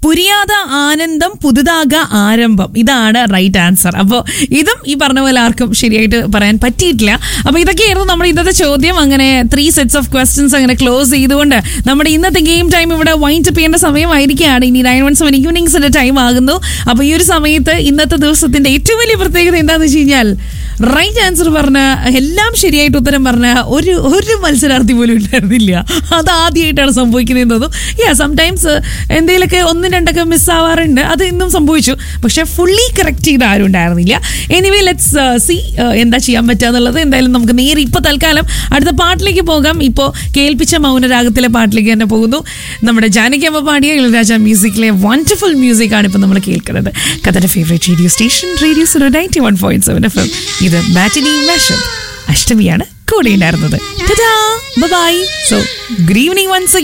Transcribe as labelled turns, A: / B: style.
A: പുരിയാത ആനന്ദം പുതുതാക ആരംഭം ഇതാണ് റൈറ്റ് ആൻസർ അപ്പോൾ ഇതും ഈ പറഞ്ഞ പോലെ ആർക്കും ശരിയായിട്ട് പറയാൻ പറ്റിയിട്ടില്ല അപ്പോൾ ഇതൊക്കെയായിരുന്നു നമ്മുടെ ഇന്നത്തെ ചോദ്യം അങ്ങനെ ത്രീ സെറ്റ്സ് ഓഫ് ക്വസ്റ്റ്യൻസ് അങ്ങനെ ക്ലോസ് ചെയ്തുകൊണ്ട് നമ്മുടെ ഇന്നത്തെ ഗെയിം ടൈം ഇവിടെ വൈൻഡ് അപ്പ് ചെയ്യേണ്ട സമയമായിരിക്കുകയാണ് ഇനി നയൻ വൺ സെവൻ ഈവനിങ്സിന്റെ ടൈം ആകുന്നു അപ്പോൾ ഈ ഒരു സമയത്ത് ഇന്നത്തെ ദിവസത്തിന്റെ ഏറ്റവും വലിയ പ്രത്യേകത എന്താണെന്ന് വെച്ച് കഴിഞ്ഞാൽ റൈറ്റ് ആൻസർ പറഞ്ഞ എല്ലാം ശരിയായിട്ട് ഉത്തരം പറഞ്ഞ ഒരു ഒരു മത്സരാർത്ഥി പോലും ഉണ്ടായിരുന്നില്ല അത് ആദ്യമായിട്ടാണ് സംഭവിക്കുന്നതെന്നതും യാ സംടൈംസ് എന്തെങ്കിലുമൊക്കെ ഒന്നും രണ്ടൊക്കെ മിസ്സാവാറുണ്ട് അത് ഇന്നും സംഭവിച്ചു പക്ഷെ ഫുള്ളി കറക്റ്റ് ചെയ്ത ആരും ഉണ്ടായിരുന്നില്ല എനിവേ ലെറ്റ്സ് സി എന്താ ചെയ്യാൻ പറ്റുക എന്നുള്ളത് എന്തായാലും നമുക്ക് നേരെ ഇപ്പോൾ തൽക്കാലം അടുത്ത പാട്ടിലേക്ക് പോകാം ഇപ്പോൾ കേൾപ്പിച്ച മൗനരാഗത്തിലെ പാട്ടിലേക്ക് തന്നെ പോകുന്നു നമ്മുടെ ജാനകിയമ്മ പാടിയ ഇളരാജ മ്യൂസിക്കിലെ വണ്ടർഫുൾ മ്യൂസിക് ആണ് ഇപ്പോൾ നമ്മൾ കേൾക്കുന്നത് കഥയുടെ favourite radio station radio zero ninety one point seven F M ഇത് മാറ്റിനി മാഷം അഷ്ടമിയാണ് കൂടെ ഉണ്ടായിരുന്നത് bye so good evening once